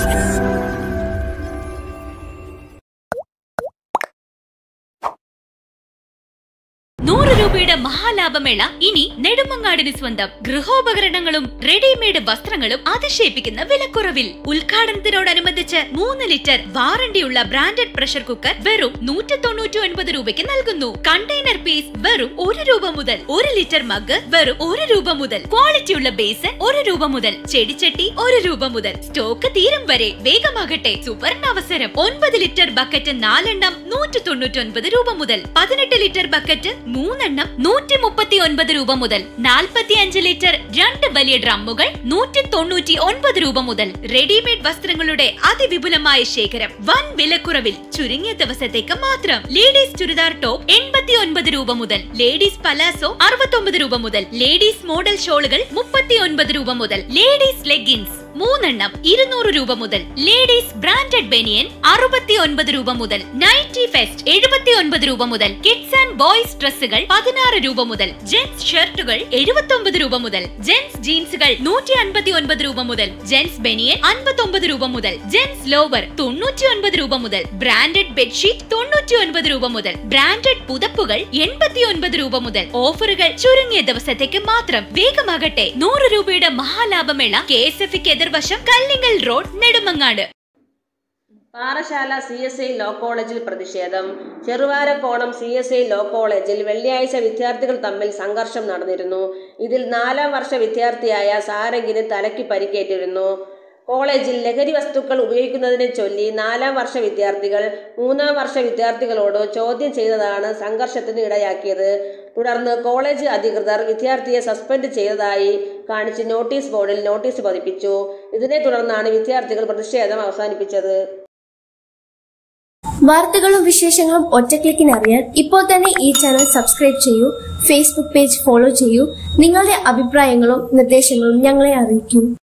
നൂറ് രൂപയുടെ മഹാലാഭമേള ഇനി നെടുമങ്ങാടിന് സ്വന്തം ഗൃഹോപകരണങ്ങളും റെഡിമെയ്ഡ് വസ്ത്രങ്ങളും അതിശയിപ്പിക്കുന്ന വിലക്കുറവിൽ ഉദ്ഘാടനത്തിനോടനുബന്ധിച്ച് മൂന്ന് ലിറ്റർ വാറണ്ടിയുള്ള ബ്രാൻഡഡ് പ്രഷർ കുക്കർ വെറും നൂറ്റി തൊണ്ണൂറ്റി ഒൻപത് രൂപയ്ക്ക് നൽകുന്നു കണ്ടെയ്നർ പീസ് വെറും ഒരു രൂപ മുതൽ ഒരു ലിറ്റർ മഗ് വെറും ഒരു രൂപ മുതൽ ക്വാളിറ്റിയുള്ള ബേസൻ ഒരു രൂപ മുതൽ ചെടിച്ചട്ടി ഒരു രൂപ മുതൽ സ്റ്റോക്ക് തീരും വരെ വേഗമാകട്ടെ സുവർണ അവസരം ഒൻപത് ലിറ്റർ ബക്കറ്റ് നാലെണ്ണം നൂറ്റി തൊണ്ണൂറ്റി ഒൻപത് രൂപ മുതൽ പതിനെട്ട് ലിറ്റർ ബക്കറ്റ് മൂന്നെണ്ണം നൂറ്റി മുപ്പത്തി ഒൻപത് രൂപ മുതൽ നാൽപ്പത്തി അഞ്ച് ലിറ്റർ രണ്ട് വലിയ ഡ്രമ്മുകൾ നൂറ്റി തൊണ്ണൂറ്റി ഒൻപത് രൂപ മുതൽ റെഡിമെയ്ഡ് വസ്ത്രങ്ങളുടെ അതിവിപുലമായ ശേഖരം വൻ വിലക്കുറവിൽ ചുരുങ്ങിയ ദിവസത്തേക്ക് മാത്രം ലേഡീസ് ചുരിദാർ ടോപ്പ് എൺപത്തി ഒൻപത് രൂപ മുതൽ ലേഡീസ് പലാസോ അറുപത്തൊമ്പത് രൂപ മുതൽ ലേഡീസ് മോഡൽ ഷോളുകൾ മുപ്പത്തി ഒൻപത് രൂപ മുതൽ ലേഡീസ് ലെഗിൻസ് മൂന്നെണ്ണം ഇരുന്നൂറ് രൂപ മുതൽ ലേഡീസ് ബ്രാൻഡഡ് ബെനിയൻ അറുപത്തി ഒൻപത് രൂപ മുതൽ നൈറ്റി ഫെസ്റ്റ് എഴുപത്തി ഒൻപത് രൂപ മുതൽ കിഡ്സ് ആൻഡ് ബോയ്സ് ഡ്രസ്സുകൾ പതിനാറ് രൂപ മുതൽ ജെന്റ്സ് ഷർട്ടുകൾ എഴുപത്തി ഒമ്പത് രൂപ മുതൽ ജെന്റ്സ് ജീൻസുകൾ നൂറ്റി അൻപത്തി ഒൻപത് രൂപ മുതൽ ജെന്റ്സ് ബെനിയൻ അൻപത്തി ഒമ്പത് രൂപ മുതൽ ജെന്റ്സ് ലോവർ തൊണ്ണൂറ്റി ഒൻപത് രൂപ മുതൽ ബ്രാൻഡഡ് ബെഡ്ഷീറ്റ് തൊണ്ണൂറ്റി ഒൻപത് രൂപ മുതൽ ബ്രാൻഡഡ് പുതപ്പുകൾ എൺപത്തി ഒൻപത് രൂപ മുതൽ ഓഫറുകൾ ചുരുങ്ങിയ ദിവസത്തേക്ക് മാത്രം വേഗമാകട്ടെ നൂറ് രൂപയുടെ മഹാലാഭമേള കെ എസ് എഫ് എതിർവശം Kallingal road Nedumangad Parassala C S I law കോളേജിൽ പ്രതിഷേധം Cheruvarakonam C S I law കോളേജിൽ വെള്ളിയാഴ്ച വിദ്യാർത്ഥികൾ തമ്മിൽ സംഘർഷം നടന്നിരുന്നു ഇതിൽ നാലാം വർഷ വിദ്യാർത്ഥിയായ സാരംഗിന് തലയ്ക്ക് പരിക്കേറ്റിരുന്നു കോളേജിൽ ലഹരി വസ്തുക്കൾ ഉപയോഗിക്കുന്നതിനെ ചൊല്ലി നാലാം വർഷ വിദ്യാർത്ഥികൾ മൂന്നാം വർഷ വിദ്യാർത്ഥികളോട് ചോദ്യം ചെയ്തതാണ് സംഘർഷത്തിന് ഇടയാക്കിയത് തുടർന്ന് കോളേജ് അധികൃതർ വിദ്യാർത്ഥിയെ സസ്പെൻഡ് ചെയ്തതായി കാണിച്ച് നോട്ടീസ് ബോർഡിൽ നോട്ടീസ് പതിപ്പിച്ചു ഇതിനെ തുടർന്നാണ് വിദ്യാർത്ഥികൾ പ്രതിഷേധം അവസാനിപ്പിച്ചത് വാർത്തകളും വിശേഷങ്ങളും ഒറ്റക്ലിക്കിന് അറിയാൻ ഇപ്പോൾ തന്നെ ഈ ചാനൽ സബ്സ്ക്രൈബ് ചെയ്യൂ ഫേസ്ബുക്ക് പേജ് ഫോളോ ചെയ്യൂ നിങ്ങളുടെ അഭിപ്രായങ്ങളും നിർദ്ദേശങ്ങളും ഞങ്ങളെ അറിയിക്കൂ